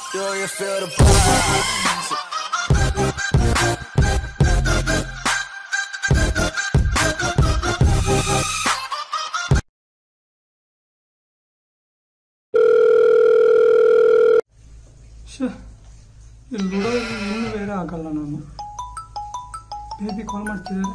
Do you feel the vibe? ಶ್ಯೆ, ಇಲ್ಲಿ ludo ಇನ್ನೂ ಬೇರೆ ಆಗಲ್ಲ ನಾನು ಬೇಬಿ ಕಾಲ್ ಮಾಡ್ತಿದ್ದಾರೆ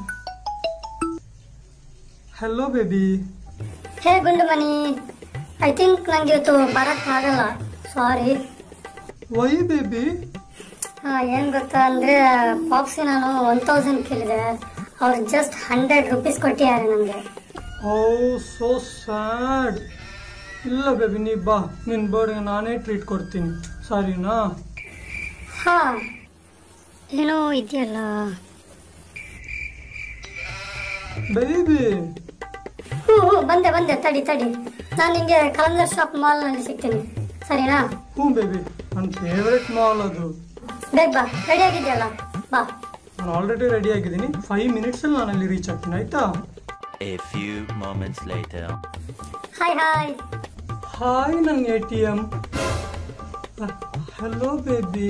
ಹಲೋ ಬೇಬಿ ಹೇ ಗುಂಡು ಮನಿ ಐ ಥಿಂಕ್ ನಂಗೆ ಇವತ್ತು ಬರಕ್ ಆಗಲ್ಲ ಸಾರಿ ವೈ ಬೇಬಿ ಏನ್ ಗೊತ್ತಾ ಅಂದ್ರೆ ಪಾಪ್ಸಿ ನಾನು ಒನ್ ತೌಸಂಡ್ ಕೇಳಿದೆ ಅವ್ರು ಜಸ್ಟ್ ಹಂಡ್ರೆಡ್ ರುಪೀಸ್ ಕೊಟ್ಟಿದ್ದಾರೆ ನನಗೆ ಓ ಸೋ ಸ್ಯಾಡ್ ಇಲ್ಲ ಬೇಬಿ ನೀ ಬಾ ನಿನ್ನ ಬರ್ಡ್ಗೆ ನಾನೇ ಟ್ರೀಟ್ ಕೊಡ್ತೀನಿ ಸರಿನಾ ಹಾ ಏನೋ ಇದೆಯಲ್ಲ ಬೇಬಿ ಹ್ಞೂ ಹ್ಞೂ ಬಂದೆ ಬಂದೆ ತಡಿ ತಡಿ ನಾನು ನಿಂಗೆ ಕಲಂದರ್ ಶಾಪ್ ಮಾಲ್ನಲ್ಲಿ ಸಿಗ್ತೀನಿ ಸರಿನಾ ಹ್ಞೂ ಬೇಬಿ ನನ್ನ ಫೇವ್ರೆಟ್ ಮಾಲ್ ಅದು ಬೇಗ ಬಾ ರೆಡಿ ಆಗಿದೆಯಲ್ಲ ಬಾ ನಾನು ಆಲ್ರೆಡಿ ರೆಡಿ ಆಗಿದ್ದೀನಿ ಫೈವ್ ಮಿನಿಟ್ಸಲ್ಲಿ ನಾನು ಅಲ್ಲಿ ರೀಚ್ ಆಗ್ತೀನಿ ಆಯ್ತಾ A few moments later. Hi hi hi ನನ್ನ A T M hello baby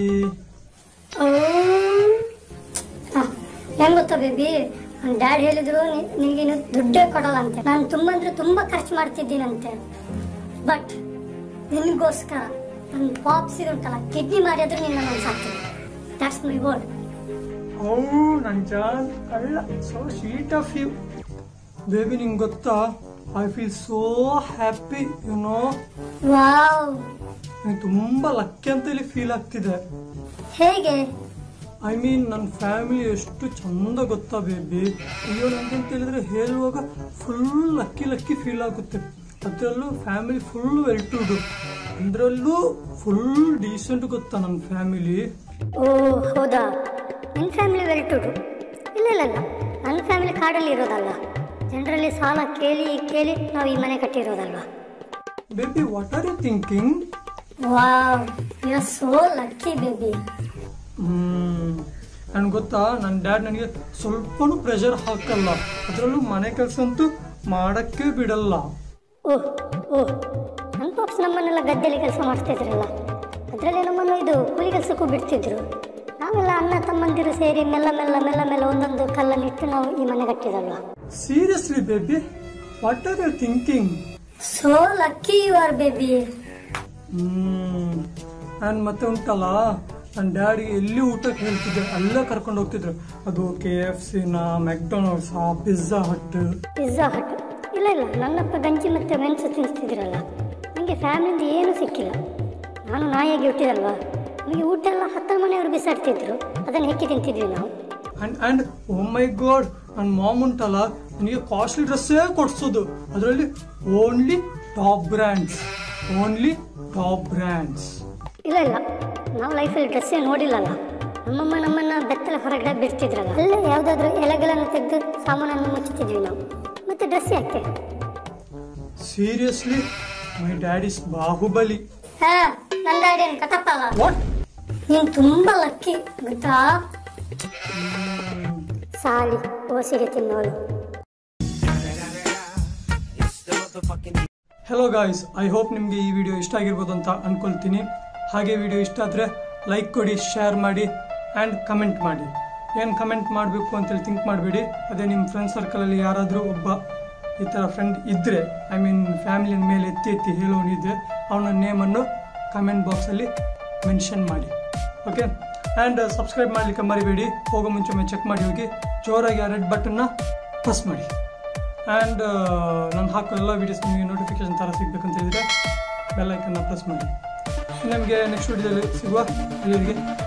ಹೆಂಗ್ ಗೊತ್ತಾ ಬೇಬಿ ನನ್ನ ಡ್ಯಾಡ್ ಹೇಳಿದ್ರು ನಿ- ನಿನಗೇನು ದುಡ್ಡೇ ಕೊಡಲ್ಲ ಅಂತೆ ನಾನು ತುಂಬಾ ಅಂದ್ರೆ ತುಂಬಾ ಖರ್ಚು ಮಾಡ್ತಿದ್ದೀನಂತೆ ಬಟ್ ನಿನಗೋಸ್ಕರ ನನ್ನ ಪಾಪ್ಸ್ ಉಂಟಲ್ಲ ಕಿಡ್ನಿ ಮಾಡಿದ್ರು ನಿನ್ನ ನಾನು ಸಾಕ್ತೀನಿ ದಾಟ್ಸ್ ಮೈ ವರ್ಡ್ ಓ ನನ್ನ ಜಾನ್ ಕಳ್ಳ so sweet of you baby ನಿಂಗೆ ಗೊತ್ತಾ I feel so happy you know wow ನಂಗೆ ತುಂಬ ಲಕ್ಕಿ ಅಂತ ಇಲ್ಲಿ ಫೀಲ್ ಆಗ್ತಿದೆ ಹೇಗೆ ಐ ಮೀನ್ ನನ್ನ ಫ್ಯಾಮಿಲಿ ಎಷ್ಟು ಚಂದ ಗೊತ್ತಾ ಬೇಬಿ ಅಯ್ಯೋ ನಂಗಂತ ಹೇಳಿದ್ರೆ ಹೇಳುವಾಗ ಫುಲ್ ಲಕ್ಕಿ ಲಕ್ಕಿ ಫೀಲ್ ಆಗುತ್ತೆ ಅದರಲ್ಲೂ family full well to do ಅದರಲ್ಲೂ ಫುಲ್ ಡೀಸೆಂಟ್ ಗೊತ್ತಾ ನನ್ನ ಫ್ಯಾಮಿಲಿ ಓ ಹೌದಾ ನಿನ್ನ ಫ್ಯಾಮಿಲಿ ವೆಲ್ ಟು ಇಲ್ಲ ಇಲ್ಲ ಇಲ್ಲ ನನ್ನ ಫ್ಯಾಮಿಲಿ ಕಾಡಲ್ಲಿ ಇರೋದಲ್ಲ ಜನರಲ್ಲಿ ಸಾಲ ಕೇಳಿ ಕೇಳಿ ನಾವು ಈ ಮನೆ ಕಟ್ಟಿರೋದಲ್ವಾ baby what are you thinking wow you are so lucky baby hmm ನನ್ಗೆ ಗೊತ್ತಾ ನನ್ನ ಡ್ಯಾಡ್ ನನಗೆ ಸ್ವಲ್ಪನೂ ಪ್ರೆಷರ್ ಹಾಕಲ್ಲ ಅದರಲ್ಲೂ ಮನೆ ಕೆಲಸ ಅಂತೂ ಮಾಡಕ್ಕೆ ಬಿಡಲ್ಲ ಓಹ್ ಓಹ್ ನನ್ನ ಪಾಪ್ಸ್ ನಮ್ಮನ್ನೆಲ್ಲ ಗದ್ದೆಯಲ್ಲಿ ಕೆಲಸ ಮಾಡ್ತಿದ್ರಲ್ಲ ಅದರಲ್ಲಿ ನಮ್ಮನ್ನು ಇದು ಕೂಲಿ ಕೆಲಸಕ್ಕೂ ಬಿಡ್ತಿದ್ರು ನಾವೆಲ್ಲ ಅಣ್ಣ ತಮ್ಮಂದಿರು ಸೇರಿ ಮೆಲ್ಲ ಮೆಲ್ಲ ಮೆಲ್ಲ ಮೆಲ್ಲ ಒಂದೊಂದು ಕಲ್ಲನ್ನು ಇಟ್ಟು ನಾವು ಈ ಮನೆ ಕಟ್ಟಿದಲ್ವಾ seriously baby what are you thinking so lucky you are baby hmm ನಾನು ಮತ್ತೆ ಉಂಟಲ್ಲ ನನ್ನ ಡ್ಯಾಡಿ ಎಲ್ಲಿ ಊಟಕ್ಕೆ ಹೇಳ್ತಿದ್ದೆ ಅಲ್ಲೇ ಕರ್ಕೊಂಡು ಹೋಗ್ತಿದ್ರು ಅದು ಕೆ ಎಫ್ ಸಿನ McDonald's Pizza Hut Pizza Hut ಇಲ್ಲ ಇಲ್ಲ ನನ್ನಪ್ಪ ಗಂಜಿ ಮತ್ತು ಮೆಣಸು ತಿನ್ನಿಸ್ತಿದ್ರಲ್ಲ ನನಗೆ ಫ್ಯಾಮಿಲಿಯಿಂದ ಏನೂ ಸಿಕ್ಕಿಲ್ಲ ನಾನು ನಾಯಿಯಾಗಿ ಹುಟ್ಟಿದಲ್ವಾ ನಮಗೆ ಊಟ ಎಲ್ಲ ಹತ್ತ ಮನೆಯವರು ಬಿಸಾಡ್ತಿದ್ರು ಅದನ್ನು ಹೆಕ್ಕಿ ತಿಂತಿದ್ವಿ ನಾವು and and oh my god ನನ್ನ ಮಾಮ್ ಉಂಟಲ್ಲ ನನಗೆ ಕಾಸ್ಟ್ಲಿ ಡ್ರೆಸ್ಸೇ ಕೊಡ್ಸೋದು ಅದರಲ್ಲಿ only top brands only top brands ಇಲ್ಲ ಇಲ್ಲ ನಾವು ಲೈಫಲ್ಲಿ ಡ್ರೆಸ್ಸೇ ನೋಡಿಲ್ಲಲ್ಲ ನಮ್ಮಮ್ಮ ನಮ್ಮನ್ನ ಬೆತ್ತಲ ಹೊರಗಡೆ ಬಿಡ್ತಿದ್ರಲ್ಲ ಅಲ್ಲೇ ಯಾವುದಾದ್ರೂ ಎಲೆಗಳನ್ನು ತೆಗೆದು ಸಾಮಾನನ್ನು ಮುಚ್ಚುತ್ತಿದ್ವಿ ನಾವು ಮತ್ತೆ ಡ್ರೆಸ್ ಯಾಕೆ seriously my dad is Baahubali ಹಾ ನನ್ನ ಡ್ಯಾಡಿ ಏನು ಕಟಪ್ಪಲ್ಲ ವಾಟ್ ನೀನು ತುಂಬಾ ಲಕ್ಕಿ ಗೊತ್ತಾ ಸಾಲಿ ಓಸಿಗೆ ತಿನ್ನೋಳು ಹೆಲೋ ಗಾಯ್ಸ್ ಐ ಹೋಪ್ ನಿಮಗೆ ಈ ವಿಡಿಯೋ ಇಷ್ಟ ಆಗಿರ್ಬೋದು ಅಂತ ಅನ್ಕೊಳ್ತೀನಿ ಹಾಗೆ ವಿಡಿಯೋ ಇಷ್ಟ ಆದರೆ ಲೈಕ್ ಕೊಡಿ ಶೇರ್ ಮಾಡಿ ಆ್ಯಂಡ್ ಕಮೆಂಟ್ ಮಾಡಿ ಏನು ಕಮೆಂಟ್ ಮಾಡಬೇಕು ಅಂತೇಳಿ ಥಿಂಕ್ ಮಾಡಬೇಡಿ ಅದೇ ನಿಮ್ಮ ಫ್ರೆಂಡ್ ಸರ್ಕಲಲ್ಲಿ ಯಾರಾದರೂ ಒಬ್ಬ ಈ ಥರ ಫ್ರೆಂಡ್ ಇದ್ದರೆ ಐ ಮೀನ್ ಫ್ಯಾಮಿಲಿಯ ಮೇಲೆ ಎತ್ತಿ ಎತ್ತಿ ಹೇಳೋನಿದ್ರೆ ಅವನ ನೇಮನ್ನು ಕಮೆಂಟ್ ಬಾಕ್ಸಲ್ಲಿ ಮೆನ್ಷನ್ ಮಾಡಿ ಓಕೆ ಆ್ಯಂಡ್ ಸಬ್ಸ್ಕ್ರೈಬ್ ಮಾಡಲಿಕ್ಕೆ ಮರಿಬೇಡಿ ಹೋಗೋ ಮುಂಚೆ ಒಮ್ಮೆ ಚೆಕ್ ಮಾಡಿ ಹೋಗಿ ಜೋರಾಗಿ ಆ ರೆಡ್ ಬಟನ್ನ ಪ್ರೆಸ್ ಮಾಡಿ ಆ್ಯಂಡ್ ನಾನು ಹಾಕೋ ಎಲ್ಲ ವೀಡಿಯೋಸ್ ನಿಮಗೆ ನೋಟಿಫಿಕೇಶನ್ ಥರ ಸಿಗಬೇಕಂತ ಹೇಳಿದರೆ ಬೆಲ್ಲೈಕನ್ನ ಪ್ರೆಸ್ ಮಾಡಿ ನಿಮಗೆ ನೆಕ್ಸ್ಟ್ ವಿಡಿಯೋದಲ್ಲಿ ಸಿಗುವ ಅಲ್ಲಿವರೆಗೆ